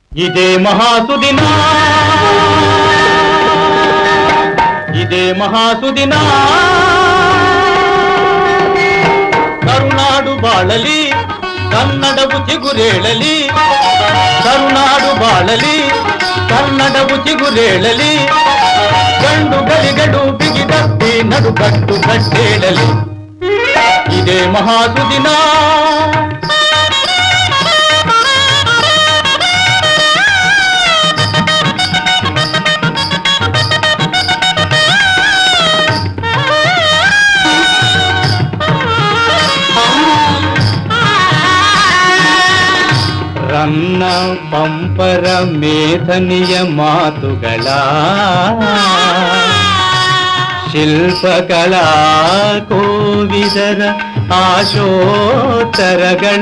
ಇದೇ ಮಹಾಸುದಿನ ಇದೇ ಮಹಾಸುದಿನ ಕರುನಾಡು ಬಾಳಲಿ ಕನ್ನಡವು ಚಿಗುರೇಳಲಿ ಕರುನಾಡು ಬಾಳಲಿ ಕನ್ನಡವು ಚಿಗುರೇಳಲಿ ಗಂಡು ಗಲಿಗಡು ಬಿಗಿದಪ್ಪಿ ನಡುಗಟ್ಟು ಕಟ್ಟೇಳಲಿ ಇದೇ ಮಹಾಸುದಿನ ರನ್ನ ಪಂಪರ ಮೇಧನಿಯ ಮಾತುಗಳ ಶಿಲ್ಪಕಲಾ ಕೋವಿದರ ಆಶೋತ್ತರಗಳ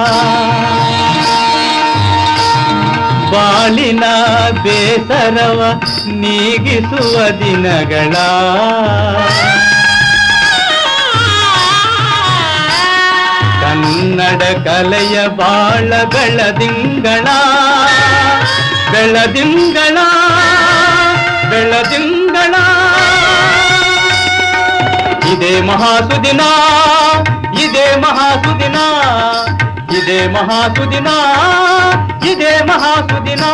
ಬಾಳಿನ ಬೇಸರವ ನೀಗಿಸುವ ದಿನಗಳ ಕನ್ನಡ ಕಲೆಯ ಬಾಳ ಬೆಳದಿಂಗಳ ಬೆಳದಿಂಗಳ ಬೆಳದಿಂಗಳ ಇದೇ ಮಹಾಸುದಿನ ಇದೇ ಮಹಾಸುದಿನ ಇದೇ ಮಹಾಸುದಿನ ಇದೇ ಮಹಾಸುದಿನ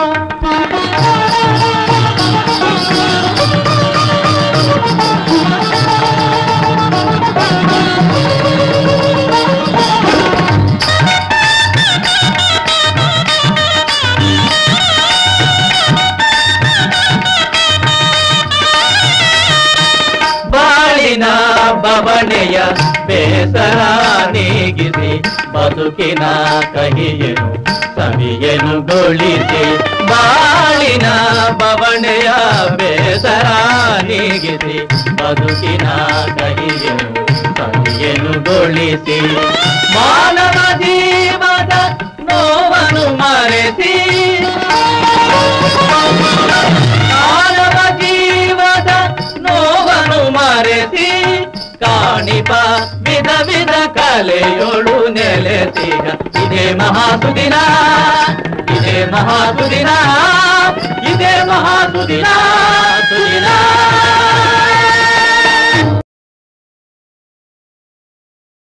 ಬಾಳಿನ ಬವಣೆಯ ಬೇಸರ ನೀಗಿಸಿ ಬದುಕಿನ ಕಹಿಯನು ಸವಿಯನು ಗೊಳಿಸಿ ಬಾಳಿನ ಬವಣೆಯ ಬೇಸರ ನೀಗಿಸಿ ಬದುಕಿನ ಕಹಿಯನು ಸವಿಯನು ಗೊಳಿಸಿ ಮಾನವ ಜೀವದ ನೋವನ್ನು ಮರೆಸಿ ಮಾನವ ಜೀವದ ನೋವನ್ನು ಮರೆಸಿ ಕಾಣಿಪ ವಿಧ ವಿಧ ಕಲೆಯೊಳು ನೆಲೆಸಿಗ ಇದೇ ಮಹಾಸುದಿನ ಇದೇ ಮಹಾಸುದಿನ ಇದೇ ಮಹಾಸುದಿನ ಸುದಿನ